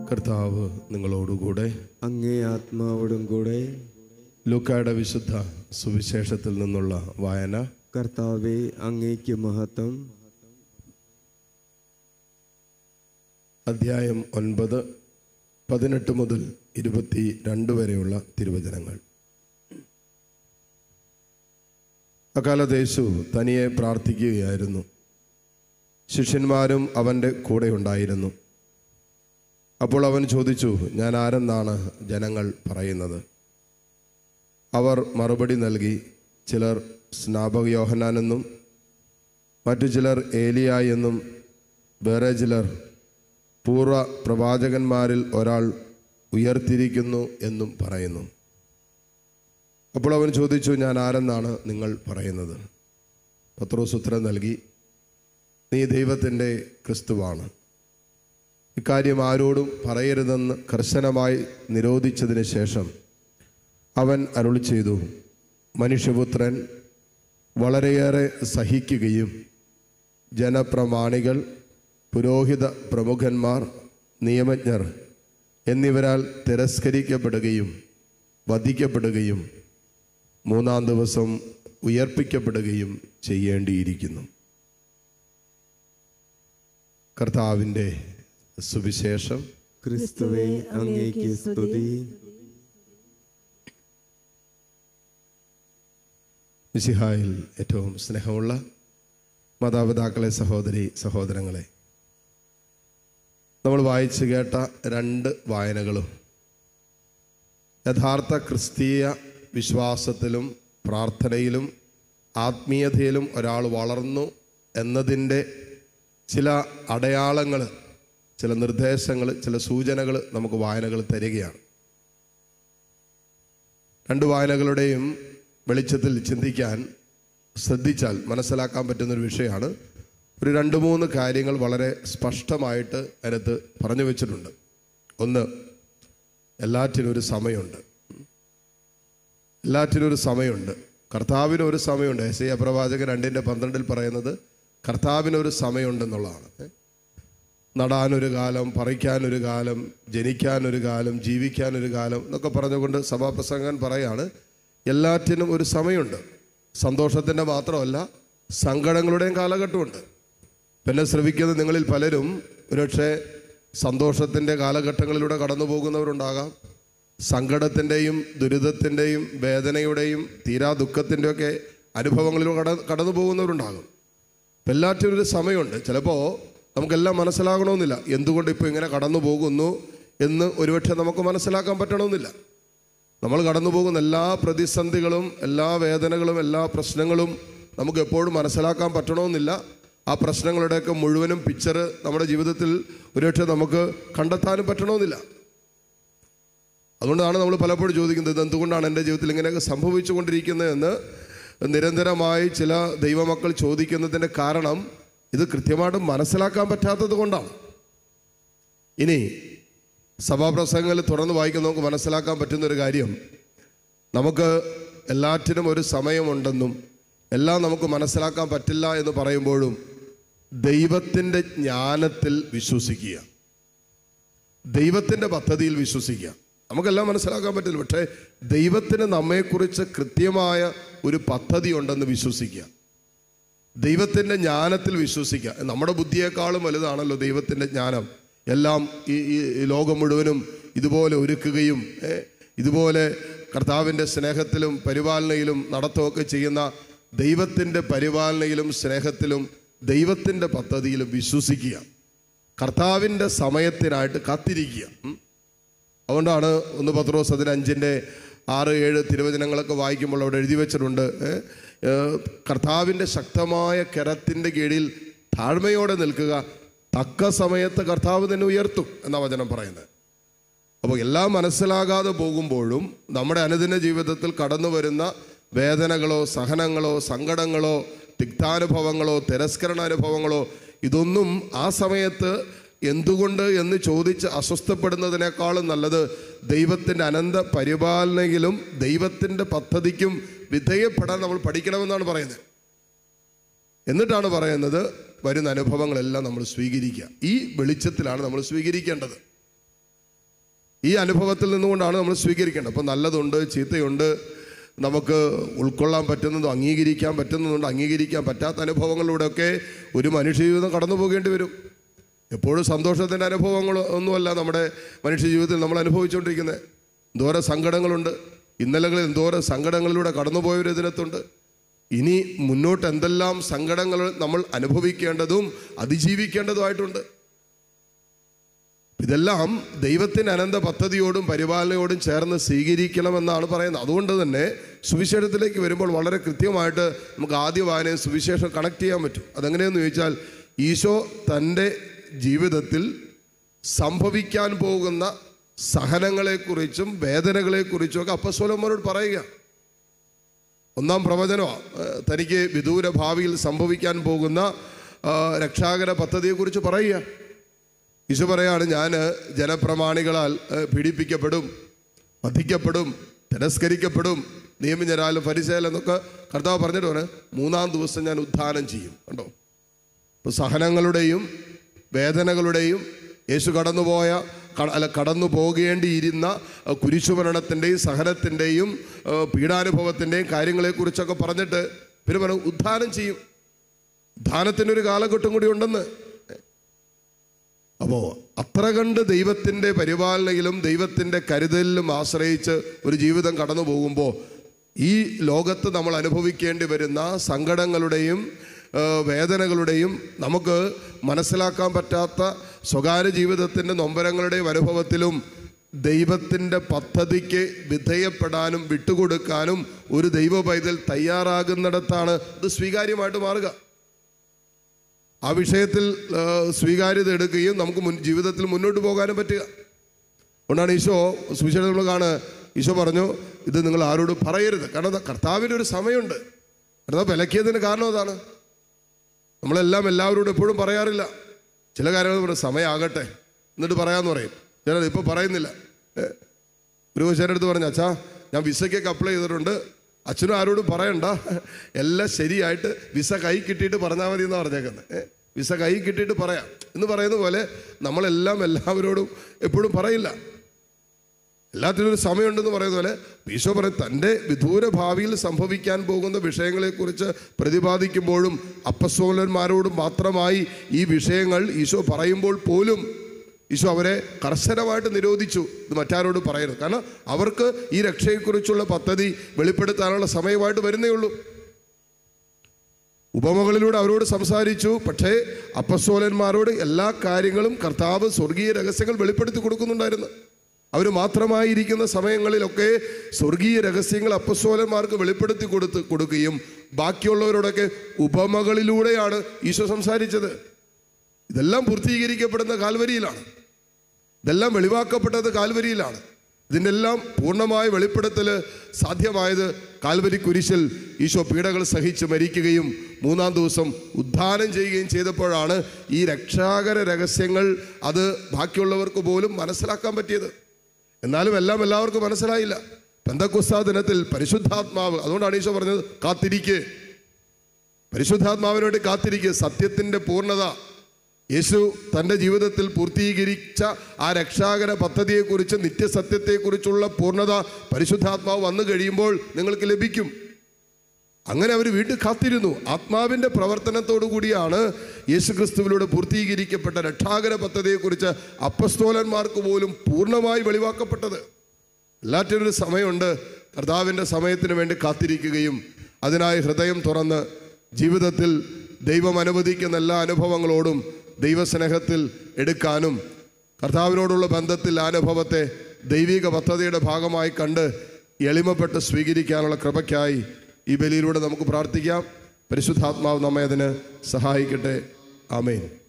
കർത്താവ് നിങ്ങളോടുകൂടെ അങ്ങേ ആത്മാവോടും കൂടെ ലൂക്കായുടെ വിശുദ്ധ സുവിശേഷത്തിൽ നിന്നുള്ള വായന കർത്താവെ അങ്ങേക്ക് മഹത്വം അധ്യായം ഒൻപത് പതിനെട്ട് മുതൽ ഇരുപത്തി രണ്ട് വരെയുള്ള തിരുവചനങ്ങൾ അക്കാലത്ത് യേശു തനിയെ പ്രാർത്ഥിക്കുകയായിരുന്നു ശിഷ്യന്മാരും അവൻ്റെ കൂടെ ഉണ്ടായിരുന്നു അപ്പോൾ അവൻ ചോദിച്ചു ഞാൻ ആരെന്നാണ് ജനങ്ങൾ പറയുന്നത് അവർ മറുപടി നൽകി ചിലർ സ്നാപക യോഹനാനെന്നും മറ്റു ചിലർ ഏലിയ എന്നും വേറെ ചിലർ പൂർവ പ്രവാചകന്മാരിൽ ഒരാൾ ഉയർത്തിരിക്കുന്നു എന്നും പറയുന്നു അപ്പോൾ അവൻ ചോദിച്ചു ഞാൻ ആരെന്നാണ് നിങ്ങൾ പറയുന്നത് പത്രോസ് ഉത്തരം നൽകി നീ ദൈവത്തിൻ്റെ ക്രിസ്തുവാണ് ഇക്കാര്യം ആരോടും പറയരുതെന്ന് കർശനമായി നിരോധിച്ചതിന് ശേഷം അവൻ അരുളി ചെയ്തു മനുഷ്യപുത്രൻ വളരെയേറെ സഹിക്കുകയും ജനപ്രമാണികൾ പുരോഹിത പ്രമുഖന്മാർ നിയമജ്ഞർ എന്നിവരാൽ തിരസ്കരിക്കപ്പെടുകയും വധിക്കപ്പെടുകയും മൂന്നാം ദിവസം ഉയർപ്പിക്കപ്പെടുകയും ചെയ്യേണ്ടിയിരിക്കുന്നു കർത്താവിൻ്റെ സുവിശേഷം ക്രിസ്തുവെ അങ്ങേക്ക് സ്തുതി മിശിഹായിൽ ഏറ്റവും സ്നേഹമുള്ള മാതാപിതാക്കളെ സഹോദരി സഹോദരങ്ങളെ നമ്മൾ വായിച്ചു കേട്ട രണ്ട് വായനകളും യഥാർത്ഥ ക്രിസ്തീയ വിശ്വാസത്തിലും പ്രാർത്ഥനയിലും ആത്മീയതയിലും ഒരാൾ വളർന്നു എന്നതിൻ്റെ ചില അടയാളങ്ങൾ ചില നിർദ്ദേശങ്ങൾ ചില സൂചനകൾ നമുക്ക് വായനകൾ തരികയാണ് രണ്ട് വായനകളുടെയും വെളിച്ചത്തിൽ ചിന്തിക്കാൻ ശ്രദ്ധിച്ചാൽ മനസ്സിലാക്കാൻ പറ്റുന്നൊരു വിഷയമാണ് ഒരു രണ്ട് മൂന്ന് കാര്യങ്ങൾ വളരെ സ്പഷ്ടമായിട്ട് അതിനകത്ത് പറഞ്ഞു വെച്ചിട്ടുണ്ട് ഒന്ന് എല്ലാറ്റിനും ഒരു സമയമുണ്ട് എല്ലാറ്റിനും ഒരു സമയമുണ്ട് കർത്താവിന് ഒരു സമയമുണ്ട് എസ് ഐ പ്രവാചകൻ രണ്ടിൻ്റെ പന്ത്രണ്ടിൽ പറയുന്നത് കർത്താവിന് ഒരു സമയമുണ്ടെന്നുള്ളതാണ് ഏ? നടാനൊരു കാലം പറിക്കാനൊരു കാലം ജനിക്കാനൊരു കാലം ജീവിക്കാനൊരു കാലം എന്നൊക്കെ പറഞ്ഞുകൊണ്ട് സഭാപ്രസംഗൻ പറയാണ് എല്ലാറ്റിനും ഒരു സമയമുണ്ട് സന്തോഷത്തിൻ്റെ മാത്രമല്ല സങ്കടങ്ങളുടെയും കാലഘട്ടമുണ്ട് പിന്നെ ശ്രവിക്കുന്ന നിങ്ങളിൽ പലരും ഒരുപക്ഷെ സന്തോഷത്തിൻ്റെ കാലഘട്ടങ്ങളിലൂടെ കടന്നു പോകുന്നവരുണ്ടാകാം സങ്കടത്തിൻ്റെയും ദുരിതത്തിൻ്റെയും വേദനയുടെയും തീരാ ദുഃഖത്തിൻ്റെയൊക്കെ അനുഭവങ്ങളിലൂടെ കട കടന്നു പോകുന്നവരുണ്ടാകും ഇപ്പം എല്ലാറ്റിനും ഒരു സമയമുണ്ട് ചിലപ്പോൾ നമുക്കെല്ലാം മനസ്സിലാകണമെന്നില്ല എന്തുകൊണ്ട് ഇപ്പോൾ ഇങ്ങനെ കടന്നു പോകുന്നു എന്ന് ഒരുപക്ഷെ നമുക്ക് മനസ്സിലാക്കാൻ പറ്റണമെന്നില്ല നമ്മൾ കടന്നു പോകുന്ന എല്ലാ പ്രതിസന്ധികളും എല്ലാ വേദനകളും എല്ലാ പ്രശ്നങ്ങളും നമുക്ക് എപ്പോഴും മനസ്സിലാക്കാൻ പറ്റണമെന്നില്ല ആ പ്രശ്നങ്ങളുടെയൊക്കെ മുഴുവനും പിക്ചർ നമ്മുടെ ജീവിതത്തിൽ ഒരുപക്ഷെ നമുക്ക് കണ്ടെത്താനും പറ്റണമെന്നില്ല അതുകൊണ്ടാണ് നമ്മൾ പലപ്പോഴും ചോദിക്കുന്നത് ഇത് എന്തുകൊണ്ടാണ് എൻ്റെ ജീവിതത്തിൽ ഇങ്ങനെയൊക്കെ സംഭവിച്ചുകൊണ്ടിരിക്കുന്നതെന്ന് നിരന്തരമായി ചില ദൈവമക്കൾ ചോദിക്കുന്നതിൻ്റെ കാരണം ഇത് കൃത്യമായിട്ട് മനസ്സിലാക്കാൻ പറ്റാത്തത് കൊണ്ടാണ് ഇനി സഭാപ്രസംഗങ്ങളിൽ തുറന്ന് വായിക്കുന്ന നമുക്ക് മനസ്സിലാക്കാൻ പറ്റുന്ന ഒരു കാര്യം നമുക്ക് എല്ലാറ്റിനും ഒരു സമയമുണ്ടെന്നും എല്ലാം നമുക്ക് മനസ്സിലാക്കാൻ പറ്റില്ല എന്ന് പറയുമ്പോഴും ദൈവത്തിൻ്റെ ജ്ഞാനത്തിൽ വിശ്വസിക്കുക ദൈവത്തിൻ്റെ പദ്ധതിയിൽ വിശ്വസിക്കുക നമുക്കെല്ലാം മനസ്സിലാക്കാൻ പറ്റില്ല പക്ഷേ ദൈവത്തിന് നമ്മെക്കുറിച്ച് കൃത്യമായ ഒരു പദ്ധതി ഉണ്ടെന്ന് വിശ്വസിക്കുക ദൈവത്തിൻ്റെ ജ്ഞാനത്തിൽ വിശ്വസിക്കുക നമ്മുടെ ബുദ്ധിയെക്കാളും വലുതാണല്ലോ ദൈവത്തിൻ്റെ ജ്ഞാനം എല്ലാം ഈ ഈ ഈ ലോകം മുഴുവനും ഇതുപോലെ ഒരുക്കുകയും ഏ, ഇതുപോലെ കർത്താവിൻ്റെ സ്നേഹത്തിലും പരിപാലനയിലും നടത്തുകയൊക്കെ ചെയ്യുന്ന ദൈവത്തിൻ്റെ പരിപാലനയിലും സ്നേഹത്തിലും ദൈവത്തിൻ്റെ പദ്ധതിയിലും വിശ്വസിക്കുക കർത്താവിൻ്റെ സമയത്തിനായിട്ട് കാത്തിരിക്കുക ഉം. അതുകൊണ്ടാണ് ഒന്ന് പത്രോസ് അതിന് അഞ്ചിൻ്റെ ആറ് ഏഴ് തിരുവചനങ്ങളൊക്കെ വായിക്കുമ്പോൾ അവിടെ എഴുതി വെച്ചിട്ടുണ്ട് ഏ, ഏ, കർത്താവിൻ്റെ ശക്തമായ കരത്തിൻ്റെ കീഴിൽ താഴ്മയോടെ നിൽക്കുക തക്ക സമയത്ത് കർത്താവ് തന്നെ ഉയർത്തും എന്ന വചനം പറയുന്നത് അപ്പോൾ എല്ലാം മനസ്സിലാകാതെ പോകുമ്പോഴും നമ്മുടെ അനുദിന ജീവിതത്തിൽ കടന്നു വരുന്ന വേദനകളോ സഹനങ്ങളോ സങ്കടങ്ങളോ തിക്താനുഭവങ്ങളോ തിരസ്കരണാനുഭവങ്ങളോ ഇതൊന്നും ആ സമയത്ത് എന്തുകൊണ്ട് എന്ന് ചോദിച്ച് അസ്വസ്ഥപ്പെടുന്നതിനേക്കാളും നല്ലത് ദൈവത്തിൻ്റെ അനന്ത പരിപാലനയിലും ദൈവത്തിൻ്റെ പദ്ധതിക്കും വിധേയപ്പെടാൻ നമ്മൾ പഠിക്കണമെന്നാണ് പറയുന്നത് എന്നിട്ടാണ് പറയുന്നത് വരുന്ന അനുഭവങ്ങളെല്ലാം നമ്മൾ സ്വീകരിക്കുക ഈ വെളിച്ചത്തിലാണ് നമ്മൾ സ്വീകരിക്കേണ്ടത് ഈ അനുഭവത്തിൽ നിന്നുകൊണ്ടാണ് നമ്മൾ സ്വീകരിക്കേണ്ടത് അപ്പം നല്ലതുണ്ട് ചീത്തയുണ്ട് നമുക്ക് ഉൾക്കൊള്ളാൻ പറ്റുന്നതും അംഗീകരിക്കാൻ പറ്റുന്നതുണ്ട് അംഗീകരിക്കാൻ പറ്റാത്ത അനുഭവങ്ങളിലൂടെയൊക്കെ ഒരു മനുഷ്യജീവിതം കടന്നു പോകേണ്ടി വരും എപ്പോഴും സന്തോഷത്തിൻ്റെ അനുഭവങ്ങൾ ഒന്നുമല്ല നമ്മുടെ മനുഷ്യ ജീവിതത്തിൽ നമ്മൾ അനുഭവിച്ചുകൊണ്ടിരിക്കുന്നത് എന്തോരം സങ്കടങ്ങളുണ്ട് ഇന്നലകളിൽ എന്തോരം സങ്കടങ്ങളിലൂടെ കടന്നുപോയൊരു ഇതിനകത്തുണ്ട് ഇനി മുന്നോട്ട് എന്തെല്ലാം സങ്കടങ്ങൾ നമ്മൾ അനുഭവിക്കേണ്ടതും അതിജീവിക്കേണ്ടതുമായിട്ടുണ്ട് ഇതെല്ലാം ദൈവത്തിൻ്റെ അനന്ത പദ്ധതിയോടും പരിപാലനയോടും ചേർന്ന് സ്വീകരിക്കണമെന്നാണ് പറയുന്നത് അതുകൊണ്ട് തന്നെ സുവിശേഷത്തിലേക്ക് വരുമ്പോൾ വളരെ കൃത്യമായിട്ട് നമുക്ക് ആദ്യ വായനയും സുവിശേഷം കണക്ട് ചെയ്യാൻ പറ്റും അതെങ്ങനെയെന്ന് ചോദിച്ചാൽ ഈശോ തൻ്റെ ജീവിതത്തിൽ സംഭവിക്കാൻ പോകുന്ന സഹനങ്ങളെക്കുറിച്ചും വേദനകളെക്കുറിച്ചും ഒക്കെ അപ്പസ്വലന്മാരോട് പറയുക ഒന്നാം പ്രവചനമാണ് ഏഹ് തനിക്ക് വിദൂര ഭാവിയിൽ സംഭവിക്കാൻ പോകുന്ന ആ, രക്ഷാകര പദ്ധതിയെക്കുറിച്ച് പറയുക ഈശോ പറയാണ് ഞാൻ ജനപ്രമാണികളാൽ ഏഹ്, പീഡിപ്പിക്കപ്പെടും വധിക്കപ്പെടും തിരസ്കരിക്കപ്പെടും നിയമജരാലും ഫരിസേലും എന്നൊക്കെ കർത്താവ് പറഞ്ഞിട്ട് പറഞ്ഞു മൂന്നാം ദിവസം ഞാൻ ഉദ്ധാനം ചെയ്യും കണ്ടോ അപ്പോൾ സഹനങ്ങളുടെയും വേദനകളുടെയും യേശു കടന്നുപോയ ക- അല്ല കടന്നു പോകേണ്ടിയിരുന്ന അഹ് കുരിശുമരണത്തിൻ്റെയും സഹനത്തിൻ്റെയും അഹ് പീഡാനുഭവത്തിൻ്റെയും കാര്യങ്ങളെക്കുറിച്ചൊക്കെ പറഞ്ഞിട്ട് പിന്നെ പറഞ്ഞു ഉദ്ധാനം ചെയ്യും ഉദ്ധാനത്തിനൊരു കാലഘട്ടം കൂടി ഉണ്ടെന്ന് അപ്പോൾ അത്ര കണ്ട് ദൈവത്തിൻ്റെ പരിപാലനയിലും ദൈവത്തിൻ്റെ കരുതലിലും ആശ്രയിച്ച് ഒരു ജീവിതം കടന്നു പോകുമ്പോൾ ഈ ലോകത്ത് നമ്മൾ അനുഭവിക്കേണ്ടി വരുന്ന സങ്കടങ്ങളുടെയും ആ, വേദനകളുടെയും നമുക്ക് മനസ്സിലാക്കാൻ പറ്റാത്ത സ്വകാര്യ ജീവിതത്തിൻ്റെ നൊമ്പരങ്ങളുടെയും അനുഭവത്തിലും ദൈവത്തിൻ്റെ പദ്ധതിക്ക് വിധേയപ്പെടാനും വിട്ടുകൊടുക്കാനും ഒരു ദൈവ പൈതൽ തയ്യാറാകുന്നിടത്താണ് ഇത് സ്വീകാര്യമായിട്ട് മാറുക ആ വിഷയത്തിൽ ആ, സ്വീകാര്യത എടുക്കുകയും നമുക്ക് മുൻ ജീവിതത്തിൽ മുന്നോട്ട് പോകാനും പറ്റുക അതുകൊണ്ടാണ് ഈശോ സുവിശേഷം നമ്മൾ കാണുക ഈശോ പറഞ്ഞു ഇത് നിങ്ങൾ ആരോട് പറയരുത് കാരണം എന്താ? കർത്താവിൻ്റെ ഒരു സമയമുണ്ട് കർത്താവ് വിലക്കിയതിന് കാരണം അതാണ് നമ്മളെല്ലാം എല്ലാവരോടും എപ്പോഴും പറയാറില്ല ചില കാര്യങ്ങൾ പറയും സമയമാകട്ടെ എന്നിട്ട് പറയാമെന്ന് പറയും ചിലത് ഇപ്പോൾ പറയുന്നില്ല ഏ, ഒരു ചേട്ടൻ അടുത്ത് പറഞ്ഞു അച്ഛാ ഞാൻ വിസയ്ക്കൊക്കെ അപ്ലൈ ചെയ്തിട്ടുണ്ട് അച്ഛനും ആരോടും പറയണ്ട എല്ലാം ശരിയായിട്ട് വിസ കൈ കിട്ടിയിട്ട് പറഞ്ഞാൽ മതി എന്ന് പറഞ്ഞേക്കുന്നത് ഏ, വിസ കൈ കിട്ടിയിട്ട് പറയാം എന്ന് പറയുന്ന പോലെ നമ്മളെല്ലാം എല്ലാവരോടും എപ്പോഴും പറയില്ല എല്ലാത്തിനും ഒരു സമയമുണ്ടെന്ന് പറയുന്ന പോലെ ഈശോ പറയും തൻ്റെ വിദൂര ഭാവിയിൽ സംഭവിക്കാൻ പോകുന്ന വിഷയങ്ങളെക്കുറിച്ച് പ്രതിപാദിക്കുമ്പോഴും അപ്പസ്വലന്മാരോട് മാത്രമായി ഈ വിഷയങ്ങൾ ഈശോ പറയുമ്പോൾ പോലും ഈശോ അവരെ കർശനമായിട്ട് നിരോധിച്ചു ഇത് മറ്റാരോട് പറയരുത് കാരണം അവർക്ക് ഈ രക്ഷയെക്കുറിച്ചുള്ള പദ്ധതി വെളിപ്പെടുത്താനുള്ള സമയമായിട്ട് വരുന്നേ ഉള്ളൂ ഉപമകളിലൂടെ അവരോട് സംസാരിച്ചു പക്ഷേ അപ്പസ്തോലന്മാരോട് എല്ലാ കാര്യങ്ങളും കർത്താവ് സ്വർഗീയ രഹസ്യങ്ങൾ വെളിപ്പെടുത്തി കൊടുക്കുന്നുണ്ടായിരുന്നു അവർ മാത്രമായിരിക്കുന്ന സമയങ്ങളിലൊക്കെ സ്വർഗീയ രഹസ്യങ്ങൾ അപ്പസ്തോലന്മാർക്ക് വെളിപ്പെടുത്തി കൊടുത്ത് കൊടുക്കുകയും ബാക്കിയുള്ളവരോടൊക്കെ ഉപമകളിലൂടെയാണ് ഈശോ സംസാരിച്ചത് ഇതെല്ലാം പൂർത്തീകരിക്കപ്പെടുന്ന കാൽവരിയിലാണ് ഇതെല്ലാം വെളിവാക്കപ്പെട്ടത് കാൽവരിയിലാണ് ഇതിൻ്റെ എല്ലാം പൂർണ്ണമായ വെളിപ്പെടുത്തൽ സാധ്യമായത് കാൽവരി കുരിശിൽ ഈശോ പീഡകൾ സഹിച്ച് മരിക്കുകയും മൂന്നാം ദിവസം ഉദ്ധാനം ചെയ്യുകയും ചെയ്തപ്പോഴാണ് ഈ രക്ഷാകര രഹസ്യങ്ങൾ അത് ബാക്കിയുള്ളവർക്ക് പോലും മനസ്സിലാക്കാൻ പറ്റിയത് എന്നാലും എല്ലാം എല്ലാവർക്കും മനസ്സിലായില്ല പെന്തക്കുസ്താ ദിനത്തിൽ പരിശുദ്ധാത്മാവ് അതുകൊണ്ടാണ് ഈശോ പറഞ്ഞത് കാത്തിരിക്കുക പരിശുദ്ധാത്മാവിന് വേണ്ടി കാത്തിരിക്കുക സത്യത്തിൻ്റെ പൂർണ്ണത യേശു തൻ്റെ ജീവിതത്തിൽ പൂർത്തീകരിച്ച ആ രക്ഷാകര പദ്ധതിയെക്കുറിച്ച് നിത്യസത്യത്തെക്കുറിച്ചുള്ള പൂർണ്ണത പരിശുദ്ധാത്മാവ് വന്നു കഴിയുമ്പോൾ നിങ്ങൾക്ക് ലഭിക്കും അങ്ങനെ അവർ വീണ്ടും കാത്തിരുന്നു ആത്മാവിൻ്റെ പ്രവർത്തനത്തോടു കൂടിയാണ് യേശുക്രിസ്തുവിലൂടെ പൂർത്തീകരിക്കപ്പെട്ട രക്ഷാകര പദ്ധതിയെക്കുറിച്ച് അപ്പസ്തോലന്മാർക്ക് പോലും പൂർണ്ണമായി വെളിവാക്കപ്പെട്ടത് എല്ലാറ്റിനും ഒരു സമയമുണ്ട് കർത്താവിൻ്റെ സമയത്തിന് വേണ്ടി കാത്തിരിക്കുകയും അതിനായി ഹൃദയം തുറന്ന് ജീവിതത്തിൽ ദൈവം അനുവദിക്കുന്ന എല്ലാ അനുഭവങ്ങളോടും ദൈവസ്നേഹത്തിൽ എടുക്കാനും കർത്താവിനോടുള്ള ബന്ധത്തിൽ ആ അനുഭവത്തെ ദൈവിക പദ്ധതിയുടെ ഭാഗമായി കണ്ട് എളിമപ്പെട്ട് സ്വീകരിക്കാനുള്ള കൃപയ്ക്കായി ഈ ബലിയിലൂടെ നമുക്ക് പ്രാർത്ഥിക്കാം പരിശുദ്ധാത്മാവ് നമ്മെ അതിന് സഹായിക്കട്ടെ ആമേൻ